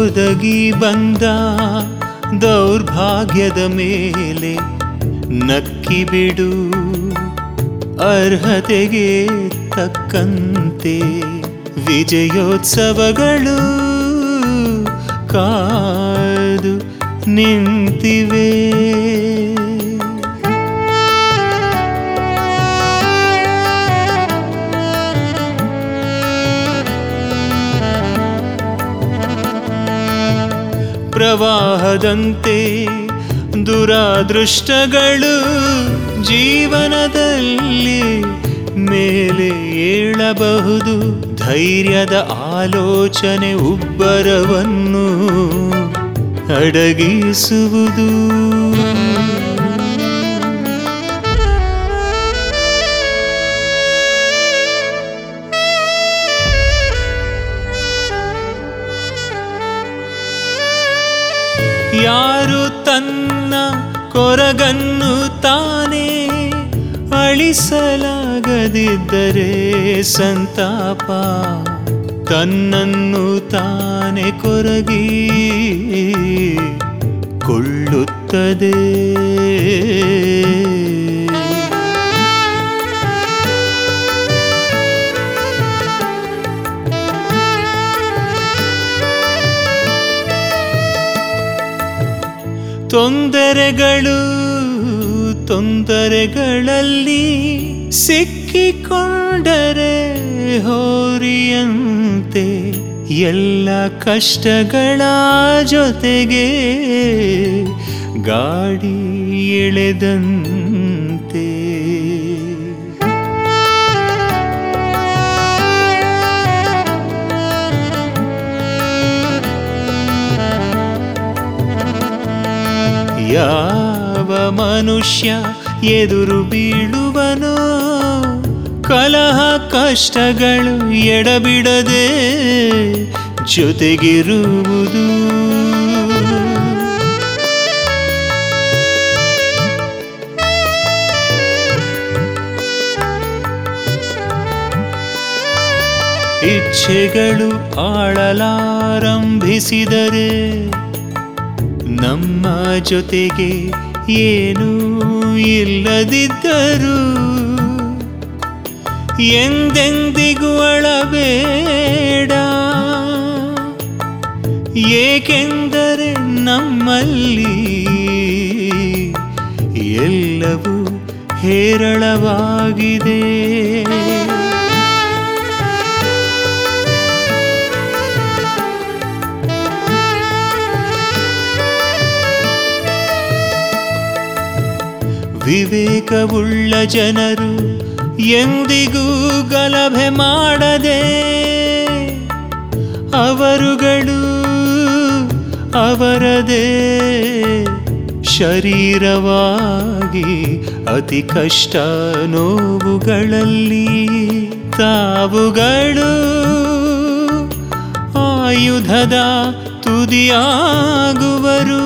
ಒದಗಿ ಬಂದ ದೌರ್ಭಾಗ್ಯದ ಮೇಲೆ ನಕ್ಕಿ ಬಿಡು ಅರ್ಹತೆಗೆ ತಕ್ಕಂತೆ ವಿಜಯೋತ್ಸವಗಳು ಕಾದು ನಿಂತಿವೆ ಪ್ರವಾಹದಂತೆ ದುರಾದೃಷ್ಟಗಳು ಜೀವನದಲ್ಲಿ ಮೇಲೆ ಏಳಬಹುದು ಧೈರ್ಯದ ಆಲೋಚನೆ ಉಬ್ಬರವನ್ನು ಅಡಗಿಸುವುದು ಯಾರು ತನ್ನ ಕೊರಗನ್ನು ತಾನೇ ಅಳಿಸಲಾಗದಿದ್ದರೆ ಸಂತಾಪ ತನ್ನನ್ನು ತಾನೇ ಕೊರಗಿ ಕೊಳ್ಳುತ್ತದೆ ತೊಂದರೆಗಳು ತೊಂದರೆಗಳಲ್ಲಿ ಸಿಕ್ಕಿಕೊಂಡರೆ ಹೋರಿಯಂತೆ ಎಲ್ಲ ಕಷ್ಟಗಳ ಜೊತೆಗೆ ಗಾಡಿ ಎಳೆದಂತೆ ಯಾವ ಮನುಷ್ಯ ಎದುರು ಬೀಳುವನೋ ಕಲಹ ಕಷ್ಟಗಳು ಎಡಬಿಡದೆ ಜೊತೆಗಿರುವುದು ಇಚ್ಛೆಗಳು ಆಳಲಾರಂಭಿಸಿದರೆ ನಮ್ಮ ಜೊತೆಗೆ ಏನೂ ಇಲ್ಲದಿದ್ದರೂ ಎಂದೆಂದಿಗೂ ಅಳಬೇಡ ಏಕೆಂದರೆ ನಮ್ಮಲ್ಲಿ ಎಲ್ಲವೂ ಹೇರಳವಾಗಿದೆ ವಿವೇಕವುಳ್ಳ ಜನರು ಎಂದಿಗೂ ಗಲಭೆ ಮಾಡದೆ ಅವರುಗಳು ಅವರದೇ ಶರೀರವಾಗಿ ಅತಿ ಕಷ್ಟ ನೋವುಗಳಲ್ಲಿ ತಾವುಗಳು ಆಯುಧದ ತುದಿಯಾಗುವರು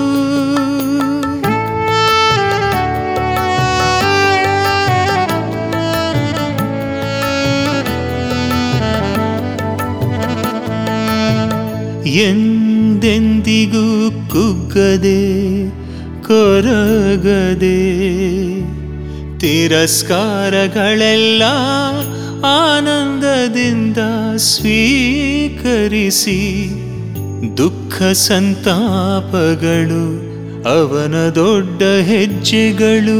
ಎಂದೆಂದಿಗೂ ಕುಗ್ಗದೆ ಕೊರಗದೆ ತಿರಸ್ಕಾರಗಳೆಲ್ಲ ಆನಂದದಿಂದ ಸ್ವೀಕರಿಸಿ ದುಃಖ ಸಂತಾಪಗಳು ಅವನ ದೊಡ್ಡ ಹೆಜ್ಜೆಗಳು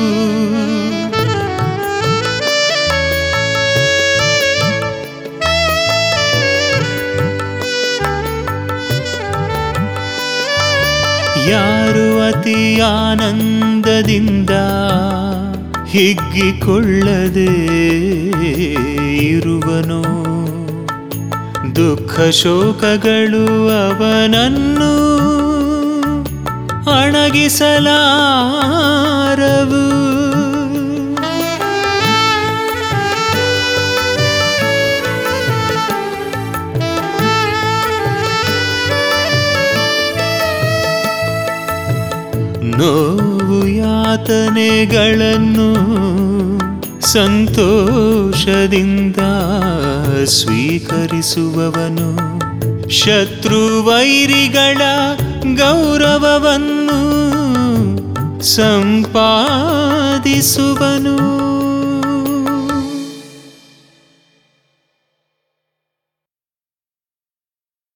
ಯಾರು ಅತಿ ಆನಂದದಿಂದ ಹಿಗ್ಗಿಕೊಳ್ಳದೆ ಇರುವನೋ ದುಃಖ ಶೋಕಗಳು ಅವನನ್ನು ಅಣಗಿಸಲಾರವು ನೋವು ಯಾತನೆಗಳನ್ನು ಸಂತೋಷದಿಂದ ಸ್ವೀಕರಿಸುವವನು ಶತ್ರುವೈರಿಗಳ ಗೌರವವನ್ನು ಸಂಪಾದಿಸುವನು